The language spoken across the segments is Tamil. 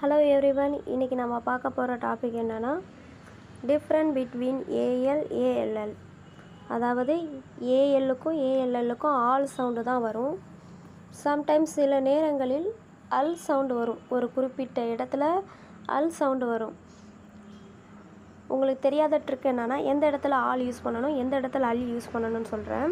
ஹலோ எவ்ரிவன் இன்றைக்கி நம்ம பார்க்க போகிற டாபிக் என்னென்னா டிஃப்ரெண்ட் பிட்வீன் ஏஎல் ஏஎல்எல் அதாவது ஏஎல்லுக்கும் ஏஎல்எல்லுக்கும் ஆல் சவுண்டு தான் வரும் சம்டைம்ஸ் சில நேரங்களில் அல் சவுண்டு வரும் ஒரு குறிப்பிட்ட இடத்துல அல் சவுண்டு வரும் உங்களுக்கு தெரியாத ட்ரிக் என்னென்னா எந்த இடத்துல ஆல் யூஸ் பண்ணணும் எந்த இடத்துல அல் யூஸ் பண்ணணும்னு சொல்கிறேன்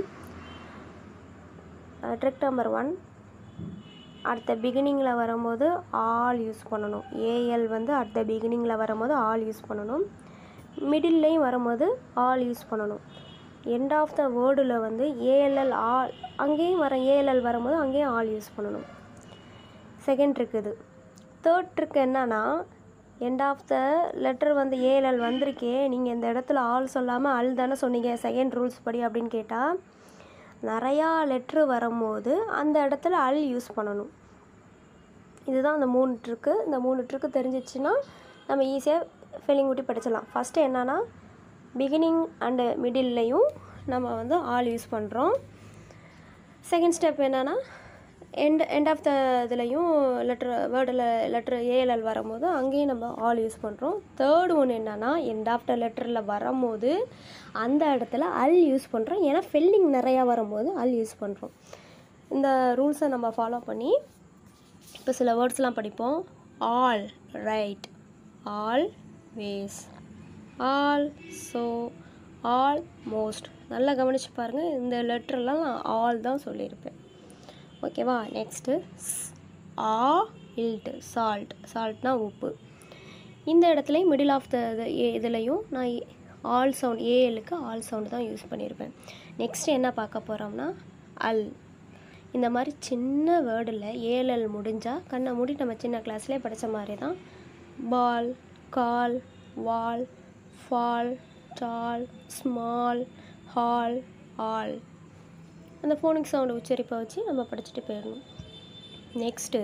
ட்ரிக் நம்பர் ஒன் அடுத்த பிகினிங்கில் வரும்போது ஆல் யூஸ் பண்ணணும் ஏஎல் வந்து அடுத்த பிகினிங்கில் வரும்போது ஆல் யூஸ் பண்ணணும் மிடில்லையும் வரும்போது ஆல் யூஸ் பண்ணணும் எண்ட் ஆஃப் த வேர்டில் வந்து ஏஎல்எல் ஆல் அங்கேயும் வர ஏஎல்எல் வரும்போது அங்கேயும் ஆல் யூஸ் பண்ணணும் செகண்ட் ட்ரிக் இது தேர்ட் ட்ரிக் என்னன்னா எண்ட் ஆஃப் த லெட்டர் வந்து ஏஎல்எல் வந்திருக்கே நீங்கள் இந்த இடத்துல ஆல் சொல்லாமல் அல் தானே சொன்னீங்க செகண்ட் ரூல்ஸ் படி அப்படின்னு கேட்டால் நிறையா லெட்ரு வரும்போது அந்த இடத்துல அல் யூஸ் பண்ணணும் இதுதான் அந்த மூணு ட்ரிக்கு இந்த மூணு ட்ரிக்கு தெரிஞ்சிச்சுன்னா நம்ம ஈஸியாக ஃபீலிங் ஊட்டி படிச்சிடலாம் ஃபஸ்ட்டு என்னென்னா பிகினிங் அண்டு மிடில்லையும் நம்ம வந்து ஆல் யூஸ் பண்ணுறோம் செகண்ட் ஸ்டெப் என்னென்னா எண்ட் எண்ட் ஆஃப் த இதுலேயும் லெட்ரு வேர்டில் லெட்ரு ஏஎல்எல் வரும்போது அங்கேயும் நம்ம ஆல் யூஸ் பண்ணுறோம் தேர்ட் ஒன் என்னென்னா எண்ட் ஆஃப் த லெட்டரில் வரும்போது அந்த இடத்துல அல் யூஸ் பண்ணுறோம் ஏன்னா ஃபெல்லிங் நிறையா வரும்போது அல் யூஸ் பண்ணுறோம் இந்த ரூல்ஸை நம்ம ஃபாலோ பண்ணி இப்போ சில வேர்ட்ஸ்லாம் படிப்போம் all right always also almost நல்லா கவனித்து பாருங்கள் இந்த லெட்டர்லாம் நான் ஆல் தான் சொல்லியிருப்பேன் ஓகேவா நெக்ஸ்ட்டு ஆ இல்ட்டு சால்ட் சால்ட்னா உப்பு இந்த இடத்துலையும் மிடில் ஆஃப் த இதுலையும் நான் ஆல் சவுண்ட் ஏஎலுக்கு ஆல் சவுண்டு தான் யூஸ் பண்ணியிருப்பேன் நெக்ஸ்ட் என்ன பார்க்க போகிறோம்னா அல் இந்த மாதிரி சின்ன வேர்டில் ஏஎல்எல் முடிஞ்சால் கண்ணை மூடி நம்ம சின்ன கிளாஸ்லேயே படித்த மாதிரி தான் ball call wall fall tall small hall all அந்த ஃபோனிக் சவுண்டு உச்சரிப்பை வச்சு நம்ம படிச்சுட்டு போயிடணும் நெக்ஸ்ட்டு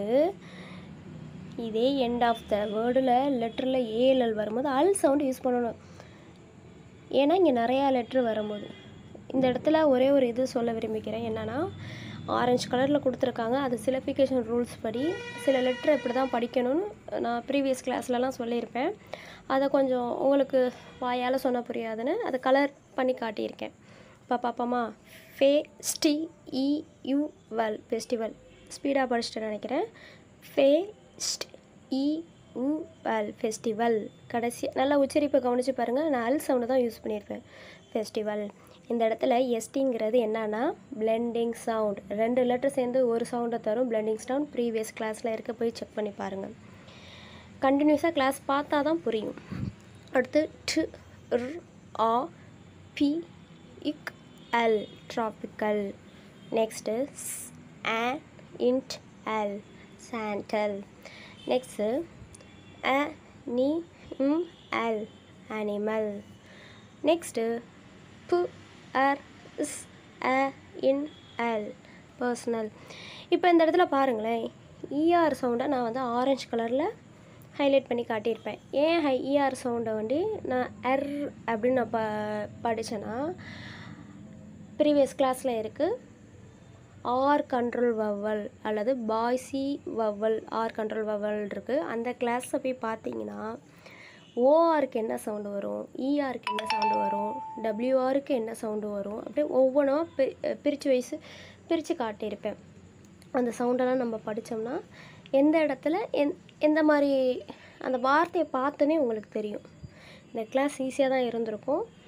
இதே எண்ட் ஆஃப் த வேர்டில் லெட்டரில் ஏஎல்எல் வரும்போது அல் சவுண்டு யூஸ் பண்ணணும் ஏன்னா இங்கே நிறையா லெட்ரு வரும்போது இந்த இடத்துல ஒரே ஒரு இது சொல்ல விரும்பிக்கிறேன் என்னென்னா ஆரஞ்சு கலரில் கொடுத்துருக்காங்க அது சிலபிகேஷன் ரூல்ஸ் படி சில லெட்ரு இப்படி தான் படிக்கணும்னு நான் ப்ரீவியஸ் கிளாஸ்லலாம் சொல்லியிருப்பேன் அதை கொஞ்சம் உங்களுக்கு வாயால் சொன்ன புரியாதுன்னு அதை கலர் பண்ணி காட்டியிருக்கேன் இப்போ பார்ப்போமா ஃபேஸ்டி இ யூ வெல் ஃபெஸ்டிவல் ஸ்பீடாக படிச்சுட்டு நினைக்கிறேன் ஃபேஸ்ட் இ யூ வெல் ஃபெஸ்டிவல் கடைசி நல்லா உச்சரிப்பை கவனித்து பாருங்கள் நான் அல் சவுண்டு தான் யூஸ் பண்ணியிருப்பேன் ஃபெஸ்டிவல் இந்த இடத்துல எஸ்டிங்கிறது என்னன்னா பிளெண்டிங் சவுண்ட் ரெண்டு லெட்டர் சேர்ந்து ஒரு சவுண்டை தரும் பிளெண்டிங் சவுண்ட் ப்ரீவியஸ் கிளாஸில் இருக்க போய் செக் பண்ணி பாருங்கள் கண்டினியூஸாக கிளாஸ் பார்த்தா தான் புரியும் அடுத்து ட் ர் ஆ பி இக் எல் ட்ராபிக்கல் நெக்ஸ்ட்டு ஸ் ஆ இன்ட் எல் சாண்டல் நெக்ஸ்ட்டு அ நீ இம் எல் அனிமல் நெக்ஸ்ட்டு பு ஆர் இஸ் அ இன் எல் பர்சனல் இப்போ இந்த இடத்துல பாருங்களேன் இஆர் சவுண்டை நான் வந்து ஆரஞ்சு கலரில் ஹைலைட் பண்ணி காட்டியிருப்பேன் ஏன் ஹை இஆர் சவுண்டை வந்து நான் எர் அப்படின்னு நான் ப படித்தேன்னா ப்ரீவியஸ் கிளாஸில் இருக்குது ஆர் கண்ட்ரோல் வவல் அல்லது bossy vowel R controlled vowel இருக்குது அந்த கிளாஸை போய் பார்த்தீங்கன்னா ஓஆருக்கு என்ன சவுண்டு வரும் இஆருக்கு என்ன சவுண்டு வரும் டபிள்யூஆருக்கு என்ன சவுண்டு வரும் அப்படியே ஒவ்வொன்றா பி பிரித்து வயசு பிரித்து காட்டியிருப்பேன் அந்த சவுண்டெல்லாம் நம்ம படித்தோம்னா எந்த இடத்துல எந் எந்த மாதிரி அந்த வார்த்தையை பார்த்தோன்னே உங்களுக்கு தெரியும் இந்த கிளாஸ் ஈஸியாக தான் இருந்திருக்கும்